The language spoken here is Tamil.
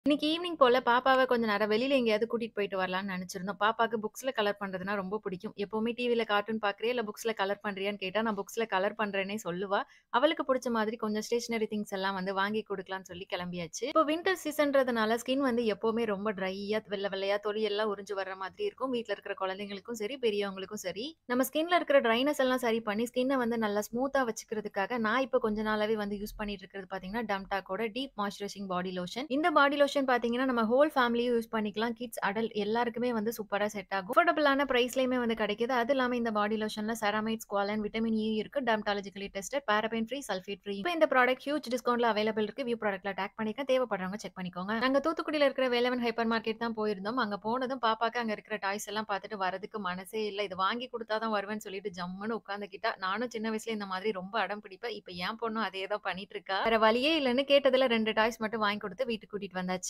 இன்னைக்கு ஈவினிங் போல பாப்பாவ கொஞ்ச நேரம் வெளியில எங்கேயாவது கூட்டிட்டு போயிட்டு வரலான்னு நெனச்சிருந்தோம். பாப்பாக்கு புக்ஸ்ல கலர் பண்றதுன்னா ரொம்ப பிடிக்கும். எப்பவுமே டிவில கார்ட்டூன் பார்க்குறியா? இல்ல புக்ஸ்ல கலர் பண்றியான்னு கேட்டா, நான் புக்ஸ்ல கலர் பண்றேன்னே சொல்லுவா. அவளுக்கு புடிச்ச மாதிரி கொஞ்சம் ஸ்டேஷனரி திங்ஸ் எல்லாம் வந்து வாங்கி குடுக்கலான்னு சொல்லி கிளம்பியாச்சு. இப்போ வின்டர் சீசன்றதுனால ஸ்கின் வந்து எப்பவுமே ரொம்ப ட்ரையா வெள்ள வெள்ளையா தொலி எல்லாம் உறிஞ்சு வர்ற மாதிரி இருக்கும். வீட்ல இருக்கிற குழந்தைங்களுக்கும் சரி, பெரியவங்களுக்கும் சரி. நம்ம ஸ்கின்ல இருக்கிற ட்ரைனஸ் எல்லாம் சரி பண்ணி ஸ்கின்ன வந்து நல்லா ஸ்மூத்தா வச்சுக்கிறதுக்காக நான் இப்ப கொஞ்ச நாளாவே வந்து யூஸ் பண்ணிட்டு இருக்கிறது பார்த்தீங்கன்னா, டம்டாக்கோட டீப் மாய்ஸ்சரைசிங் பாடி லோஷன். இந்த பாடி லோஷன் பார்த்தீங்கன்னா, நம்ம ஹோல் ஃபேமிலியும் யூஸ் பண்ணிக்கலாம். கிட்ஸ், அடல்ட் எல்லாருக்குமே வந்து சூப்பரா செட் ஆகும். அஃபோர்டபிளான பிரைஸ்லயுமே வந்து கிடைக்குது. அது இல்லாம இந்த பாடி லோஷன்ல செராமைட், ஸ்குவாலன், விட்டமின் இ இருக்கு. Dermatologically tested, paraben free, sulphate free. இப்ப இந்த ப்ராடக்ட் ஹியூஜ் டிஸ்கவுண்ட்ல அவைலபிள் இருக்கு. வியூ ப்ராடக்ட்ல டேக் பண்ணிருக்கேன். தேவைப்படுறவங்க செக் பண்ணிக்கோங்க. நாங்க தூத்துக்குடியில இருக்கிற வேலவன் ஹைப்பர் மார்க்கெட் தான் போயிருந்தோம். அங்க போனதும் பாப்பாக்கு அங்க இருக்கிற டாய்ஸ் எல்லாம் பார்த்துட்டு வரதுக்கு மனசே இல்ல. இது வாங்கி குடுத்தா தான் வருவேன்னு சொல்லிட்டு ஜம்முன்னு உட்காந்துக்கிட்டா. நானும் சின்ன வயசுல இந்த மாதிரி ரொம்ப அடம் பிடிப்பேன். இப்ப என் பொண்ணும் அதே தான் பண்ணிட்டு இருக்கா. வேற வழியே இல்லன்னு கேட்டதுல 2 டாய்ஸ் மட்டும் வாங்கி குடுத்து வீட்டுக்கு கூட்டிட்டு வந்தாச்சு.